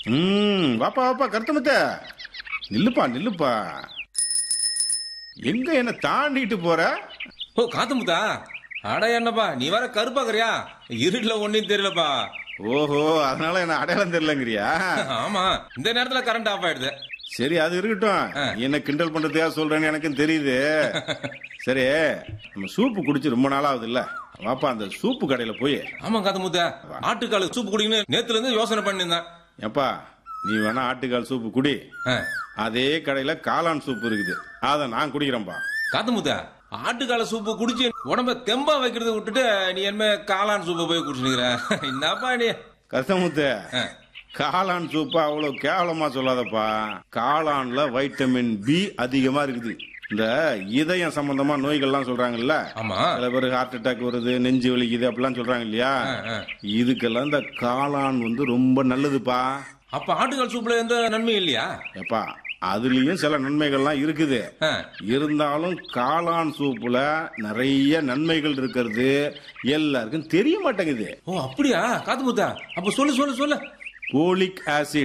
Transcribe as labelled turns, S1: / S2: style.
S1: ம் வாப்பா வாப்பா கருத்தமுத்த நில்லுப்பா நில்லுப்பா எங்க என்ன தாண்டிட்டு போற
S2: ஓ காத்தமுத்தா அட என்னப்பா நீ வேற கருப்பாக்குறியா இருட்டுல ஒன்னும் தெரியலப்பா
S1: ஓஹோ அதனால என்ன அடையாளம் தெரியலங்கிறியா
S2: ஆமா இந்த நேரத்துல கரண்ட் ஆஃப் ஆயிடுது
S1: சரி அது இருக்கட்டும் என்ன கிண்டல் பண்றதுக்கா சொல்றேன்னு எனக்கும் தெரியுது சரி நம்ம சூப்பு குடிச்சு ரொம்ப நாள் ஆகுது இல்ல வாப்பா அந்த சூப்பு கடையில போய்
S2: ஆமா காத்தமுத்தா ஆட்டுக்கால சூப்பு குடிக்கணும் நேத்துல இருந்து யோசனை பண்ணியிருந்தேன்
S1: ஏப்பா நீ வேணா ஆட்டுக்கால் சூப்பு குடி
S2: ஆ,
S1: அதே கடையில காளான் சூப்பு இருக்குது அதை நான் குடிக்கிறேன்பா
S2: காத்தமுத்தா ஆட்டுக்கால சூப்பு குடிச்சு உடம்ப தெம்பா வைக்கிறத விட்டுட்டு நீ என்ன காளான் சூப்பை போய் குடிச்சுக்கிற என்னப்பா நீ
S1: கருத்தமுத்து
S2: ஆ,
S1: காளான் சூப்பு அவ்வளவு கேவலமா சொல்லாதப்பா காளான்ல வைட்டமின் பி அதிகமா இருக்குது இந்த இதயம் சம்பந்தமா நோய்கள்லாம் சொல்றாங்கல்ல
S2: ஆமா
S1: சில பேர் ஹார்ட் அட்டாக் வருது நெஞ்சு வலிக்குது அப்படிலாம் சொல்றாங்க இல்லையா
S2: ஆ, ஆ.
S1: இதுக்கெல்லாம் இந்த காளான் வந்து ரொம்ப நல்லதுப்பா
S2: அப்ப ஆட்டுக்கால் சூப்புல எந்த நன்மையும் இல்லையா
S1: எப்பா அதுலயும் சில நன்மைகள்லாம் இருக்குது
S2: ஆ,
S1: இருந்தாலும் காளான் சூப்புல நிறைய நன்மைகள் இருக்கிறது எல்லாருக்கும் தெரிய மாட்டேங்குது
S2: ஓ அப்படியா காத்தமுத்தா அப்ப சொல்லு சொல்லு சொல்லு
S1: போலிக் ஆசிட்